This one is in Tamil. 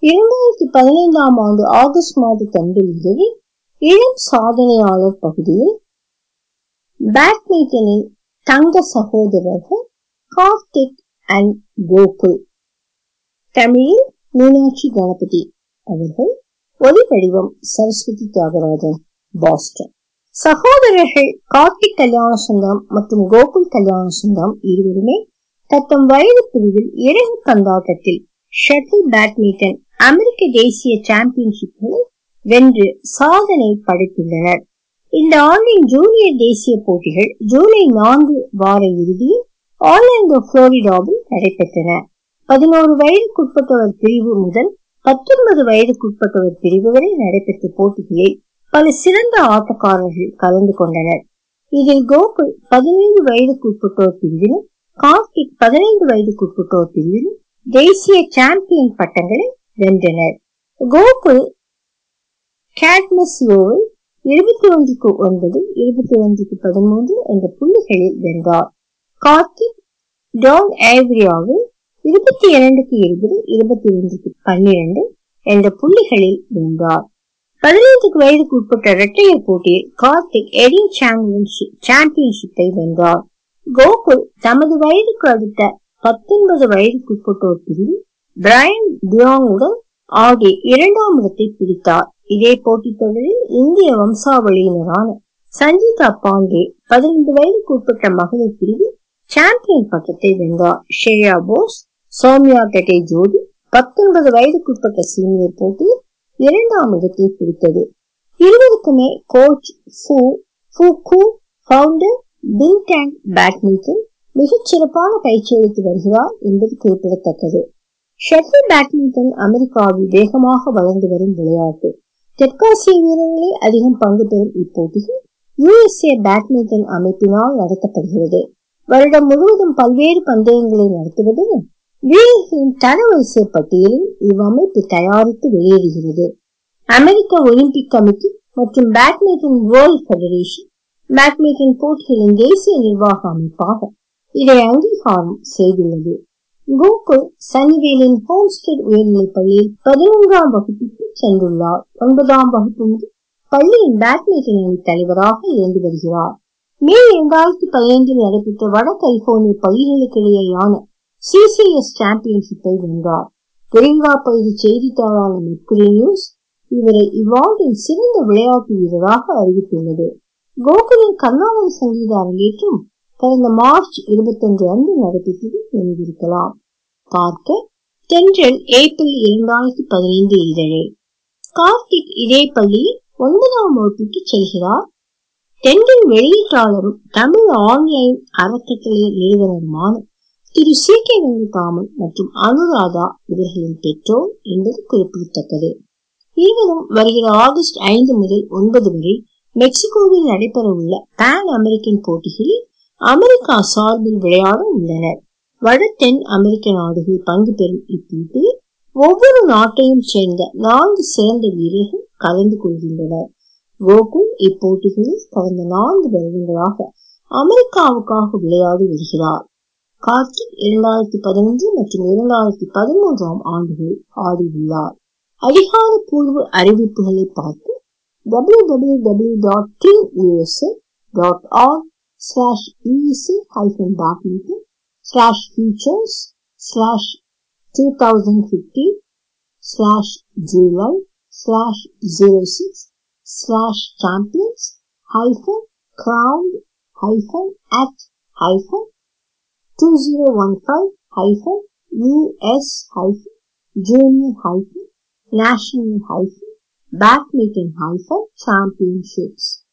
இரண்டாயிரத்தி பதினைந்தாம் ஆண்டு ஆகஸ்ட் மாத தந்தில் இதழில் இளம் சாதனையாளர் பகுதியில் பேட்மிண்டனின் தங்க சகோதரர்கள் கார்த்திக் அண்ட் கோகுல் தமிழில் மீனாட்சி கணபதி அவர்கள் ஒளிவடிவம் சரஸ்வதி தியாகராஜன் பாஸ்டன் சகோதரர்கள் கார்த்திக் கல்யாண சுந்தரம் மற்றும் கோகுல் கல்யாண சுந்தரம் இருவருமே தத்தம் வயது பிரிவில் இறகு கந்தாட்டத்தில் ஷட்டில் பேட்மிண்டன் அமெரிக்க தேசிய சாம்பியன்ஷிப்களை வென்று சாதனை படைத்துள்ளனர் இந்த ஆண்டின் ஜூனியர் தேசிய போட்டிகள் ஜூலை நான்கு வார இறுதியில் ஆர்லாண்டோ புளோரிடாவில் நடைபெற்றன பதினோரு வயதுக்குட்பட்டவர் பிரிவு முதல் பத்தொன்பது வயதுக்குட்பட்டவர் பிரிவு வரை நடைபெற்ற போட்டிகளில் பல சிறந்த ஆட்டக்காரர்கள் கலந்து கொண்டனர் இதில் கோகுல் பதினைந்து வயதுக்குட்பட்டோர் பிரிவிலும் கார்த்திக் பதினைந்து வயதுக்குட்பட்டோர் பிரிவிலும் தேசிய சாம்பியன் பட்டங்களை வென்றனர் கோகுல் கேட்மஸ்யோவை இருபத்தி ஒன்றுக்கு ஒன்பது இருபத்தி ஒன்றுக்கு பதிமூன்று என்ற புள்ளிகளில் வென்றார் கார்த்திக் டான் ஏவ்ரியாவை இருபத்தி இரண்டுக்கு இருபது இருபத்தி ஒன்றுக்கு பன்னிரண்டு என்ற புள்ளிகளில் வென்றார் பதினைந்துக்கு வயதுக்கு உட்பட்ட இரட்டையர் போட்டியில் கார்த்திக் எடின் சாம்பியன்ஷிப் சாம்பியன்ஷிப்பை வென்றார் கோகுல் தமது வயதுக்கு அடுத்த பத்தொன்பது வயதுக்குட்பட்டோர் பிரிவில் பிரையன் டியோங்குடன் ஆடி இரண்டாம் இடத்தை பிடித்தார் இதே போட்டித் தொடரில் இந்திய வம்சாவளியினரான சஞ்சிதா பாண்டே பதினைந்து வயதுக்கு உட்பட்ட மகளிர் பிரிவில் சாம்பியன் பட்டத்தை வென்றார் ஷேயா போஸ் சௌமியா கெட்டே ஜோடி பத்தொன்பது வயதுக்குட்பட்ட சீனியர் போட்டியில் இரண்டாம் இடத்தை பிடித்தது இருவருக்குமே கோச் ஃபூ ஃபூகு ஃபவுண்டர் பிங் டேங் பேட்மிண்டன் மிகச் சிறப்பான பயிற்சி அளித்து வருகிறார் என்பது குறிப்பிடத்தக்கது ஷட்டில் பேட்மிண்டன் அமெரிக்காவில் வேகமாக வளர்ந்து வரும் விளையாட்டு தெற்காசிய வீரர்களே அதிகம் பங்கு பெறும் இப்போட்டிகள் யுஎஸ்ஏ பேட்மிண்டன் அமைப்பினால் நடத்தப்படுகிறது வருடம் முழுவதும் பல்வேறு பந்தயங்களை நடத்துவதுடன் வீரர்களின் தரவரிசை பட்டியலில் இவ்வமைப்பு தயாரித்து வெளியிடுகிறது அமெரிக்க ஒலிம்பிக் கமிட்டி மற்றும் பேட்மிண்டன் வேர்ல்ட் பெடரேஷன் பேட்மிண்டன் போட்டிகளின் தேசிய நிர்வாக அமைப்பாக இதை அங்கீகாரம் செய்துள்ளது கோகுல் சனிவேலின் ஹோம்ஸ்டெட் உயர்நிலைப் பள்ளியில் பதினொன்றாம் வகுப்புக்கு சென்றுள்ளார் ஒன்பதாம் வகுப்பு முதல் பள்ளியின் பேட்மிண்டன் அணி தலைவராக இருந்து வருகிறார் மே இரண்டாயிரத்தி பதினைந்தில் நடைபெற்ற வட கலிபோர்னிய பள்ளிகளுக்கிடையேயான சிசிஎஸ் சாம்பியன்ஷிப்பை வென்றார் தெலுங்கா பகுதி செய்தித்தாளான மெர்குரி நியூஸ் இவரை இவ்வாண்டின் சிறந்த விளையாட்டு வீரராக அறிவித்துள்ளது கோகுலின் கர்நாடக சங்கீத அரங்கேற்றம் கடந்த மார்ச் இருபத்தொன்று அன்று நடைபெற்றது நினைவிருக்கலாம் பார்க்க தென்றல் ஏப்ரல் இரண்டாயிரத்தி பதினைந்து இதழே கார்த்திக் இதே பள்ளியில் ஒன்பதாம் வகுப்புக்கு செல்கிறார் தென்றல் வெளியீட்டாளரும் தமிழ் ஆன்லைன் அறக்கட்டளை நிறுவனருமான திரு சி கே வெங்கடாமன் மற்றும் அனுராதா இவர்களின் பெற்றோர் என்பது குறிப்பிடத்தக்கது இருவரும் வருகிற ஆகஸ்ட் ஐந்து முதல் ஒன்பது வரை மெக்சிகோவில் நடைபெற உள்ள பேன் அமெரிக்கன் போட்டிகளில் அமெரிக்கா சார்பில் விளையாட உள்ளனர் வட தென் அமெரிக்க நாடுகள் பங்கு பெறும் இப்போட்டியில் ஒவ்வொரு நாட்டையும் சேர்ந்த நான்கு சிறந்த வீரர்கள் கலந்து கொள்கின்றனர் கோகுல் இப்போட்டிகளில் கடந்த நான்கு வருடங்களாக அமெரிக்காவுக்காக விளையாடி வருகிறார் கார்த்திக் இரண்டாயிரத்தி பதினொன்று மற்றும் இரண்டாயிரத்தி பதிமூன்றாம் ஆண்டுகளில் ஆடியுள்ளார் அதிகாரப்பூர்வ அறிவிப்புகளை பார்த்து W W W dot team USA dot org slash EEC hyphen badminton slash features slash 2015 slash July slash 06 slash champions hyphen crowned hyphen at hyphen 2015 hyphen US hyphen junior hyphen national hyphen badminton hyphen championships